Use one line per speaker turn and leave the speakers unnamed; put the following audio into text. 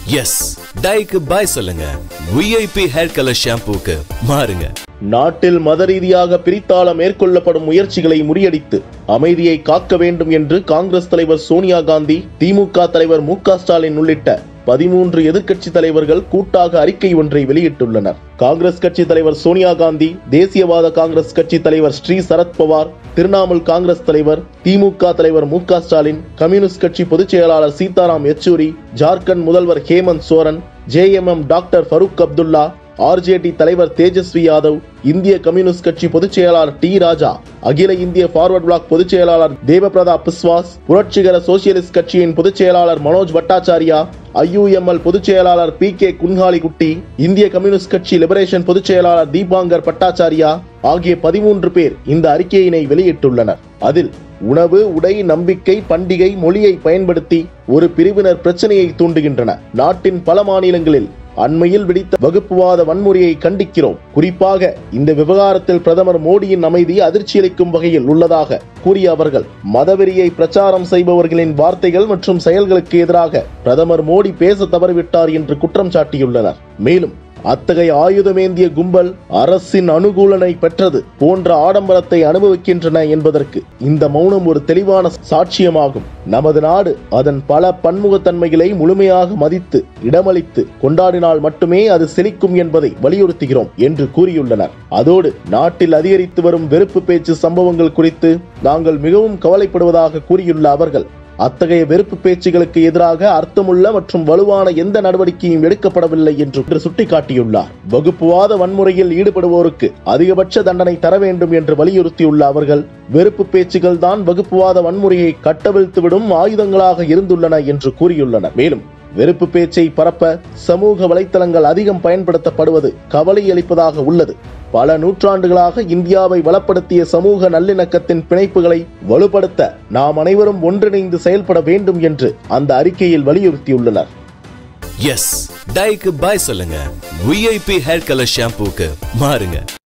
S டைக்கு பாய் சொல்லுங்க VIP hair colour ஷாம்பூக்கு மாறுங்க
நாட்டில் மத ரீதியாக பிரித்தாள மேற்கொள்ளப்படும் முயற்சிகளை முறியடித்து அமைதியை காக்க வேண்டும் என்று காங்கிரஸ் தலைவர் சோனியா காந்தி திமுக தலைவர் மு க ஸ்டாலின் உள்ளிட்ட பதிமூன்று எதிர்க்கட்சி தலைவர்கள் கூட்டாக அறிக்கை ஒன்றை வெளியிட்டுள்ளனர் காங்கிரஸ் கட்சி தலைவர் சோனியா காந்தி தேசியவாத காங்கிரஸ் கட்சி தலைவர் ஸ்ரீ சரத்பவார் திரிணாமுல் காங்கிரஸ் தலைவர் திமுக தலைவர் மு க ஸ்டாலின் கம்யூனிஸ்ட் கட்சி பொதுச் செயலாளர் சீதாராம் யெச்சூரி ஜார்க்கண்ட் முதல்வர் Hemant Soren JMM doctor Farooq Abdullah RJD தலைவர் தேஜஸ்வி யாதவ் இந்திய கம்யூனிஸ்ட் கட்சி பொதுச் செயலாளர் டி ராஜா அகில இந்திய ஃபார்வர்ட் பிளாக் பொதுச் செயலாளர் தேவபிரதா பிஸ்வாஸ் புரட்சிகர சோசியலிஸ்ட் கட்சியின் பொதுச் செயலாளர் மனோஜ் பட்டாச்சாரியா ஐயுஎம்எல் பொதுச் செயலாளர் பி கே குன்ஹாலிகுட்டி இந்திய கம்யூனிஸ்ட் கட்சி லிபரேஷன் பொதுச் செயலாளர் தீபாங்கர் பட்டாச்சாரியா ஆகிய பதிமூன்று பேர் இந்த அறிக்கையினை வெளியிட்டுள்ளனர் அதில் உணவு உடை நம்பிக்கை பண்டிகை மொழியை பயன்படுத்தி ஒரு பிரிவினர் பிரச்சனையை தூண்டுகின்றன நாட்டின் பல மாநிலங்களில் அண்மையில் வெடித்த வகுப்புவாத வன்முறையை கண்டிக்கிறோம் குறிப்பாக இந்த விவகாரத்தில் பிரதமர் மோடியின் அமைதி அதிர்ச்சியளிக்கும் வகையில் உள்ளதாக கூறிய அவர்கள் மதவெறியை பிரச்சாரம் செய்பவர்களின் வார்த்தைகள் மற்றும் செயல்களுக்கு எதிராக பிரதமர் மோடி பேச தவறிவிட்டார் என்று குற்றம் சாட்டியுள்ளனர் மேலும் அத்தகைய ஆயுதமேந்திய கும்பல் அரசின் அனுகூலனை பெற்றது போன்ற ஆடம்பரத்தை அனுபவிக்கின்றன என்பதற்கு இந்த மௌனம் ஒரு தெளிவான சாட்சியமாகும் நமது நாடு அதன் பல பன்முகத்தன்மைகளை முழுமையாக மதித்து இடமளித்து கொண்டாடினால் மட்டுமே அது செழிக்கும் என்பதை வலியுறுத்துகிறோம் என்று கூறியுள்ளனர் அதோடு நாட்டில் அதிகரித்து வரும் வெறுப்பு பேச்சு சம்பவங்கள் குறித்து நாங்கள் மிகவும் கவலைப்படுவதாக கூறியுள்ள அவர்கள் அத்தகைய வெறுப்பு பேச்சுகளுக்கு எதிராக அர்த்தமுள்ள மற்றும் வலுவான எந்த நடவடிக்கையும் எடுக்கப்படவில்லை என்று சுட்டிக்காட்டியுள்ளார் வகுப்புவாத வன்முறையில் ஈடுபடுவோருக்கு அதிகபட்ச தண்டனை தர வேண்டும் என்று வலியுறுத்தியுள்ள அவர்கள் வெறுப்பு பேச்சுகள் தான் வகுப்புவாத வன்முறையை கட்டவிழ்த்துவிடும் ஆயுதங்களாக இருந்துள்ளன என்று கூறியுள்ளனர் மேலும் வெறுப்பு பேச்சை பரப்ப சமூக வலைத்தளங்கள் அதிகம் பயன்படுத்தப்படுவது கவலை அளிப்பதாக உள்ளது பல நூற்றாண்டுகளாக இந்தியாவை வளப்படுத்திய சமூக நல்லிணக்கத்தின் பிணைப்புகளை வலுப்படுத்த நாம் அனைவரும் ஒன்றிணைந்து செயல்பட வேண்டும் என்று அந்த அறிக்கையில் வலியுறுத்தியுள்ளனர்
எஸ் டைக்கு பாய் சொல்லுங்க விஐபி ஹேர் கலர் ஷாம்பூக்கு மாறுங்க